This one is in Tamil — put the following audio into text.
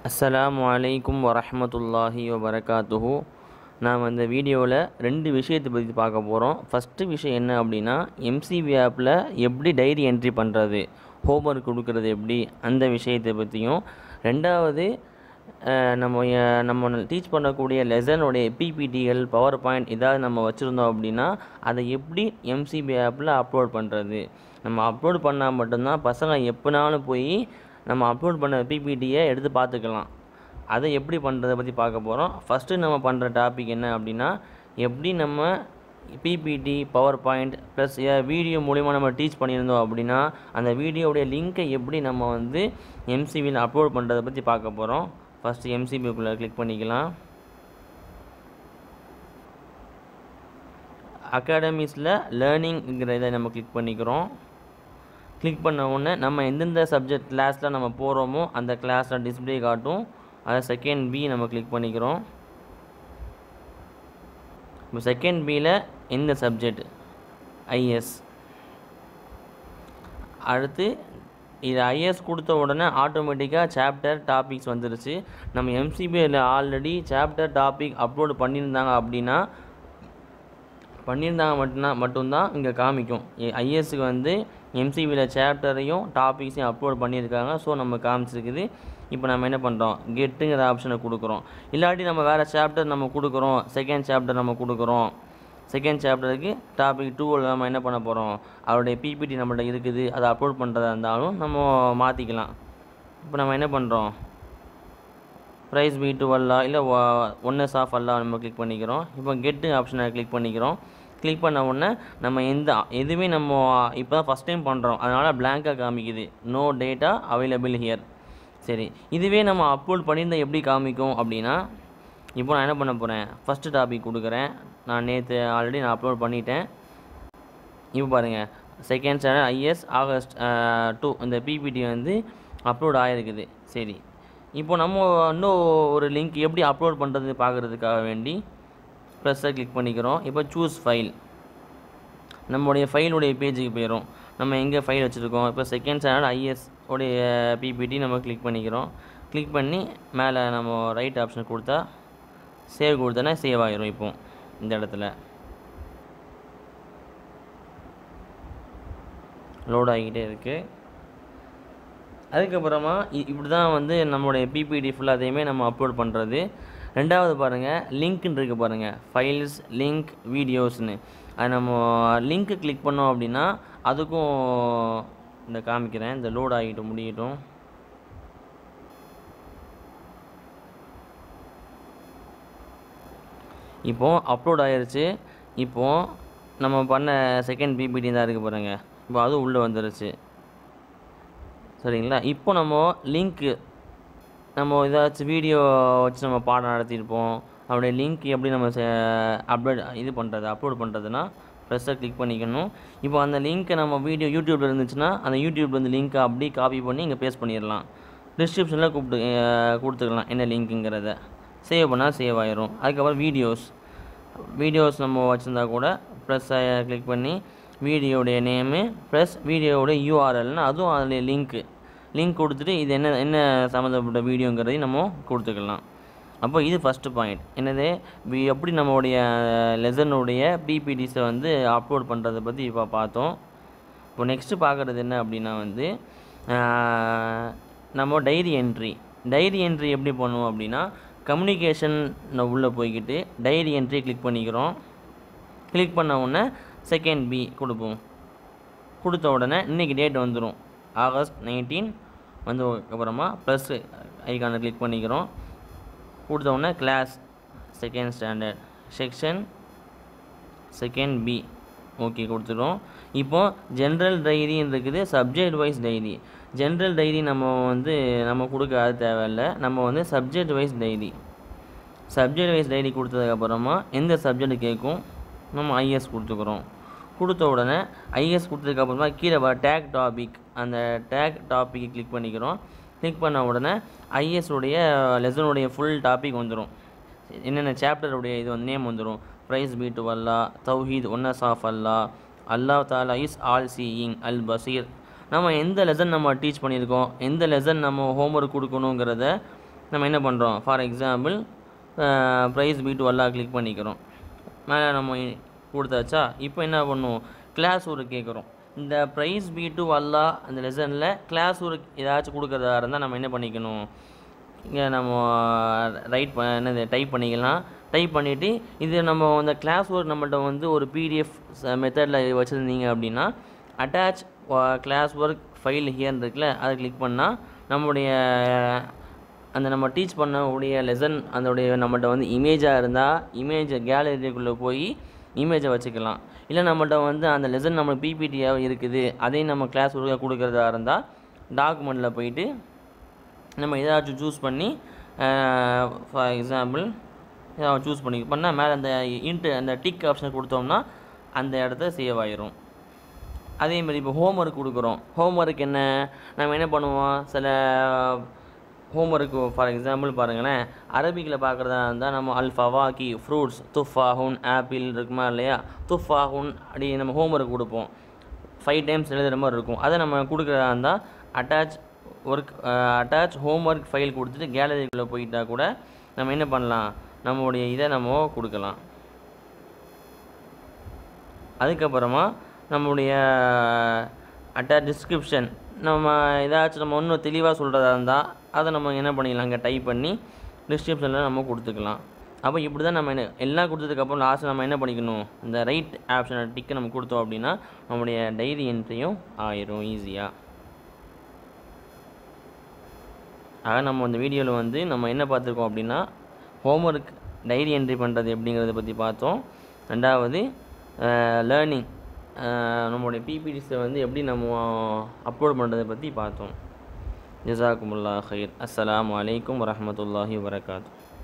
அஸ்ஸலாமு அலைக்கும் வரஹ்மத்துல்லாஹி வபரகாத்துஹு நாம் இந்த வீடியோவில் ரெண்டு விஷயத்தை பற்றி பார்க்க போகிறோம் ஃபஸ்ட்டு விஷயம் என்ன அப்படின்னா எம்சிபி ஆப்பில் எப்படி டைரி என்ட்ரி பண்ணுறது ஹோம்ஒர்க் கொடுக்குறது எப்படி அந்த விஷயத்தை பற்றியும் ரெண்டாவது அஹ், நம்ம அஹ், நம்ம டீச் பண்ணக்கூடிய லெசனுடைய பிபிடிகள் பவர் பாயிண்ட் ஏதாவது நம்ம வச்சுருந்தோம் அப்படின்னா அதை எப்படி எம்சிபி ஆப்பில் அப்லோட் பண்ணுறது நம்ம அப்லோட் பண்ணால் மட்டும்தான் பசங்க எப்போனாலும் போய் நம்ம அப்லோட் பண்ண பிபிடியை எடுத்து பார்த்துக்கலாம் அதை எப்படி பண்ணுறதை பற்றி பார்க்க போகிறோம் ஃபஸ்ட்டு நம்ம பண்ணுற டாபிக் என்ன அப்படின்னா எப்படி நம்ம PPT power point plus video மூலிமா நம்ம டீச் பண்ணியிருந்தோம் அப்படின்னா அந்த வீடியோவுடைய லிங்க்கை எப்படி நம்ம வந்து எம்சிபியில் அப்லோட் பண்ணுறதை பற்றி பார்க்க போகிறோம் ஃபஸ்ட்டு எம்சிபிக்குள்ளே கிளிக் பண்ணிக்கலாம் அகாடமிஸில் லேர்னிங்ங்கிற இதை நம்ம கிளிக் பண்ணிக்கிறோம் கிளிக் பண்ண உடனே நம்ம எந்தெந்த சப்ஜெக்ட் கிளாஸில் நம்ம போகிறோமோ அந்த கிளாஸில் டிஸ்ப்ளே காட்டும் அதை செகண்ட் பி நம்ம கிளிக் பண்ணிக்கிறோம் இப்போ செகண்ட் பியில் எந்த சப்ஜெக்ட் ஐஎஸ் அடுத்து இது ஐஎஸ் கொடுத்த உடனே ஆட்டோமேட்டிக்காக சாப்டர் டாபிக்ஸ் வந்துருச்சு நம்ம எம்சிபியில் ஆல்ரெடி சாப்டர் டாபிக் அப்லோடு பண்ணியிருந்தாங்க அப்படின்னா பண்ணியிருந்தாங்க மட்டும்தான் மட்டும்தான் இங்கே காமிக்கும் ஐஎஸ்க்கு வந்து எம்சிபியில் சாப்டரையும் டாபிக்ஸையும் அப்லோட் பண்ணியிருக்காங்க ஸோ நம்ம காமிச்சிருக்குது இப்போ நம்ம என்ன பண்ணுறோம் கெட்டுங்கிற ஆப்ஷனை கொடுக்குறோம் இல்லாட்டி நம்ம வேறு சாப்டர் நம்ம கொடுக்குறோம் செகண்ட் சாப்டர் நம்ம கொடுக்குறோம் செகண்ட் சாப்டருக்கு டாபிக் டூவில் நம்ம என்ன பண்ண போகிறோம் அவருடைய பிபிடி நம்மள்ட்ட இருக்குது அதை அப்லோட் பண்ணுறதா இருந்தாலும் நம்ம மாற்றிக்கலாம் இப்போ நம்ம என்ன பண்ணுறோம் ப்ரைஸ் பி டு அல்லா இல்லை ஒன்னஸ் ஆஃப் அல்லா நம்ம கிளிக் பண்ணிக்கிறோம் இப்போ கெட்டு ஆப்ஷனை கிளிக் பண்ணிக்கிறோம் கிளிக் பண்ண உடனே நம்ம எந்த எதுவுமே நம்ம இப்போ தான் ஃபஸ்ட் டைம் பண்ணுறோம் அதனால் blank-ஆ காமிக்குது நோ டேட்டா அவைலபிள் ஹியர் சரி இதுவே நம்ம அப்லோட் பண்ணியிருந்தா எப்படி காமிக்கும் அப்படின்னா இப்போ நான் என்ன பண்ண போகிறேன் ஃபஸ்ட்டு டாபிக் கொடுக்குறேன் நான் நேற்று ஆல்ரெடி நான் அப்லோட் பண்ணிட்டேன் இப்போ பாருங்கள் second standard IS August two இந்த பிபிடி வந்து அப்லோட் ஆகிருக்குது சரி இப்போ நம்ம இன்னும் ஒரு லிங்க் எப்படி அப்லோட் பண்ணுறது பார்க்குறதுக்காக வேண்டி ப்ளஸ்ஸை கிளிக் பண்ணிக்கிறோம் இப்போ சூஸ் ஃபைல் நம்மளுடைய ஃபைலுடைய பேஜுக்கு போயிடும் நம்ம எங்கே ஃபைல் வச்சுருக்கோம் இப்போ செகண்ட் ஸ்டாண்டர்ட் ஐஎஸ் உடைய பிபிடி நம்ம கிளிக் பண்ணிக்கிறோம் கிளிக் பண்ணி மேலே நம்ம ரைட் ஆப்ஷன் கொடுத்தா சேவ் கொடுத்தோன்னா சேவ் ஆகிரும் இப்போ இந்த இடத்துல லோட் ஆகிக்கிட்டே இருக்குது அதுக்கப்புறமா இ- இப்படி தான் வந்து நம்மளுடைய பிபிடி ஃபுல்லாத்தையுமே நம்ம அப்லோட் பண்ணுறது ரெண்டாவது பாருங்கள் லிங்க்னு இருக்குது பாருங்கள் ஃபைல்ஸ் லிங்க் வீடியோஸ்னு அது நம்ம லிங்க்கு கிளிக் பண்ணோம் அப்படின்னா அதுக்கும் இந்த காமிக்கிறேன் இந்த லோட் ஆகிட்டு முடியட்டும் இப்போது அப்லோட் ஆயிருச்சு இப்போது நம்ம பண்ண செகண்ட் பிபிடி தான் இருக்குது பாருங்க இப்போ அதுவும் உள்ளே வந்துருச்சு சரிங்களா இப்போ நம்ம லிங்க்கு நம்ம ஏதாச்சும் வீடியோ வச்சு நம்ம பாடம் நடத்தியிருப்போம் அப்படியே லிங்க் எப்படி நம்ம அப்லோட் இது பண்ணுறது அப்லோட் பண்ணுறதுனா ப்ரெஸ்ஸை கிளிக் பண்ணிக்கணும் இப்போ அந்த லிங்க்கை நம்ம வீடியோ யூடியூப்பில் இருந்துச்சுன்னா அந்த யூடியூப்லேருந்து லிங்க்கை அப்படியே காப்பி பண்ணி இங்கே பேஸ்ட் பண்ணிடலாம் டிஸ்கிரிப்ஷனில் கூப்பிட்டு அஹ், கொடுத்துக்கலாம் என்ன லிங்க்குங்கிறத சேவ் பண்ணால் சேவ் ஆயிரும் அதுக்கப்புறம் வீடியோஸ் வீடியோஸ் நம்ம வச்சுருந்தா கூட ப்ளஸ்ஸை கிளிக் பண்ணி வீடியோடைய நேமு ப்ளஸ் வீடியோவுடைய யூஆர்எல்னு அதுவும் அதில் லிங்க்கு லிங்க் கொடுத்துட்டு இது என்ன என்ன சம்மந்தப்பட்ட வீடியோங்கிறதையும் நம்ம கொடுத்துக்கலாம் அப்போ இது ஃபஸ்ட்டு பாயிண்ட் என்னது வி- எப்படி நம்மளுடைய லெசனுடைய பிபிடிஸை வந்து அப்லோட் பண்ணுறதை பற்றி இப்போ பார்த்தோம் இப்போ நெக்ஸ்ட்டு பார்க்குறது என்ன அப்படின்னா வந்து ஆஹ், நம்ம டைரி என்ட்ரி டைரி என்ட்ரி எப்படி பண்ணுவோம் அப்படின்னா கம்யூனிகேஷன் உள்ளே போய்கிட்டு டைரி என்ட்ரி கிளிக் பண்ணிக்கிறோம் கிளிக் பண்ண உடனே செகண்ட் பி கொடுப்போம் கொடுத்த உடனே இன்றைக்கி டேட் வந்துடும் ஆகஸ்ட் நைன்டீன் வந்து அப்புறமா ப்ளஸ் ஐக்கானை கிளிக் பண்ணிக்கிறோம் கொடுத்த உடனே class second standard section second B okay கொடுத்துட்டோம் இப்போ ஜென்ரல் டைரின்னு இருக்குது subject wise diary general diary நம்ம வந்து நம்ம கொடுக்க அது தேவையில்ல நம்ம வந்து subject wise diary subject wise diary கொடுத்ததுக்கப்புறமா எந்த சப்ஜெக்ட் கேட்கும் நம்ம ஐஎஸ் கொடுத்துக்குறோம் கொடுத்த உடனே ஐஎஸ் கொடுத்ததுக்கப்புறமா கீழே வர டேக் டாபிக் அந்த டேக் டாபிக் கிளிக் பண்ணிக்கிறோம் கிளிக் பண்ண உடனே ஐஎஸ் உடைய லெசனுடைய ஃபுல் டாபிக் வந்துடும் என்னென்ன சாப்டருடைய இது வந்து நேம் வந்துடும் ப்ரைஸ் பி டு அல்லா தௌஹீத் ஒன்னஸ் ஆஃப் அல்லா அல்லாஹ் தாலா இஸ் ஆல் சீயிங் அல் பசீர் நம்ம எந்த லெசன் நம்ம டீச் பண்ணியிருக்கோம் எந்த லெசன் நம்ம ஹோம்ஒர்க் கொடுக்கணுங்கிறத நம்ம என்ன பண்ணுறோம் for example praise be to Allah click பண்ணிக்கிறோம் மேலே நம்ம இ- கொடுத்தாச்சா இப்போ என்ன பண்ணுவோம் கிளாஸ் ஒரு கேட்குறோம் இந்த ப்ரைஸ் பி டு அல்லா அந்த லெசனில் கிளாஸ் ஒரு ஏதாச்சும் கொடுக்குறதா இருந்தால் நம்ம என்ன பண்ணிக்கணும் இங்கே நம்ம ரைட் ப என்னது டைப் பண்ணிக்கலாம் டைப் பண்ணிவிட்டு இது நம்ம அந்த கிளாஸ் ஒர்க் நம்மள்ட்ட வந்து ஒரு பிடிஎஃப் மெத்தடில் வச்சுருந்தீங்க அப்படின்னா அட்டாச் கிளாஸ் ஒர்க் ஃபைல் ஹியர்னு இருக்குல்ல அதை கிளிக் பண்ணால் நம்முடைய அந்த நம்ம டீச் பண்ணக்கூடிய லெசன் அதோடைய நம்மள்ட்ட வந்து இமேஜாக இருந்தால் இமேஜை கேலரிக்குள்ளே போய் இமேஜை வச்சுக்கலாம் இல்லை நம்மள்ட்ட வந்து அந்த லெசன் நம்ம பிபிடியாக இருக்குது அதையும் நம்ம கிளாஸ் ஒர்க்காக கொடுக்குறதா இருந்தால் டாக்குமெண்ட்டில் போயிட்டு நம்ம ஏதாச்சும் சூஸ் பண்ணி ஃபார் எக்ஸாம்பிள் ஏதாவது சூஸ் பண்ணி பண்ணால் மேலே அந்த இன்ட்டு அந்த டிக் ஆப்ஷன் கொடுத்தோம்னா அந்த இடத்த சேவ் ஆயிரும் அதே மாதிரி இப்போ ஹோம்ஒர்க் கொடுக்குறோம் ஹோம்ஒர்க் என்ன நம்ம என்ன பண்ணுவோம் சில ஹோம்ஒர்க்கு ஃபார் எக்ஸாம்பிள் பாருங்களேன் அரபிக்கில் பார்க்குறதா இருந்தால் நம்ம அல் ஃபவாக்கி ஃப்ரூட்ஸ் துஃபாஹுன் ஆப்பிள் இருக்குமா இல்லையா துஃபாஹுன் அப்படி நம்ம ஹோம்ஒர்க் கொடுப்போம் ஃபைவ் டைம்ஸ் எழுதுகிற மாதிரி இருக்கும் அதை நம்ம கொடுக்குறதா இருந்தால் attach work attach homework file கொடுத்துட்டு கேலரிக்குள்ளே போயிட்டா கூட நம்ம என்ன பண்ணலாம் நம்மளுடைய இதை நம்ம கொடுக்கலாம் அதுக்கப்புறமா நம்மளுடைய அட்டாச் டிஸ்கிரிப்ஷன் நம்ம ஏதாச்சும் நம்ம இன்னும் தெளிவாக சொல்கிறதா இருந்தால் அதை நம்ம என்ன பண்ணிக்கலாம் இங்கே டைப் பண்ணி டிஸ்கிரிப்ஷனில் நம்ம கொடுத்துக்கலாம் அப்போ இப்படி தான் நம்ம என்ன எல்லாம் கொடுத்ததுக்கப்புறம் லாஸ்ட் நம்ம என்ன பண்ணிக்கணும் இந்த ரைட் ஆப்ஷனை டிக்கை நம்ம கொடுத்தோம் அப்படின்னா நம்மளுடைய டைரி என்ட்ரியும் ஆயிரும் ஈஸியாக ஆக நம்ம இந்த வீடியோவில் வந்து நம்ம என்ன பார்த்துருக்கோம் அப்படின்னா ஹோம்ஒர்க் டைரி என்ட்ரி பண்ணுறது எப்படிங்கிறத பற்றி பார்த்தோம் ரெண்டாவது லேர்னிங் நம்மளுடைய பிபிடிஸை வந்து எப்படி நம்ம அப்லோட் பண்ணுறதை பற்றி பார்த்தோம் ஜசாக்குமுல்லா ஹைர் அஸ்ஸலாமு அலைக்கும் வரஹ்மத்துல்லாஹி வரகாத்து